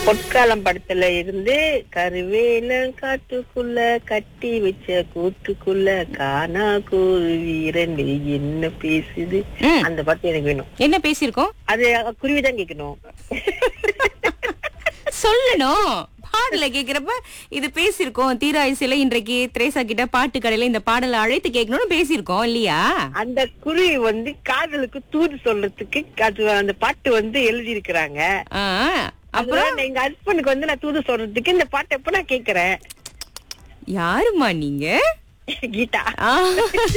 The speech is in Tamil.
பொற்காலம் படத்துல இருந்து கருவேலம் காட்டுக்குள்ள கட்டி வச்ச கூட்டுக்குள்ள காணா குருவி இரண்டு என்ன பேசுது ம். அந்த பாட்டு எனக்கு வேணும் என்ன பேசியிருக்கோம் அது குருவிதான் கேட்கணும் சொல்லணும் பாடல கேக்குறப்ப இது பேசியிருக்கோம் தீராயுசில இன்றைக்கு திரேசா கிட்ட பாட்டு கடையில இந்த பாடலை அழைத்து கேட்கணும்னு பேசியிருக்கோம் இல்லையா அந்த குருவி வந்து காதலுக்கு தூது சொல்றதுக்கு அது அந்த பாட்டு வந்து எழுதி இருக்கிறாங்க ஆ, அப்புறம் அப்புறம் எங்க ஹஸ்பண்டுக்கு வந்து நான் தூது சொல்றதுக்கு இந்த பாட்டை எப்ப நான் கேக்குறேன் யாருமா நீங்க கீதா ஆ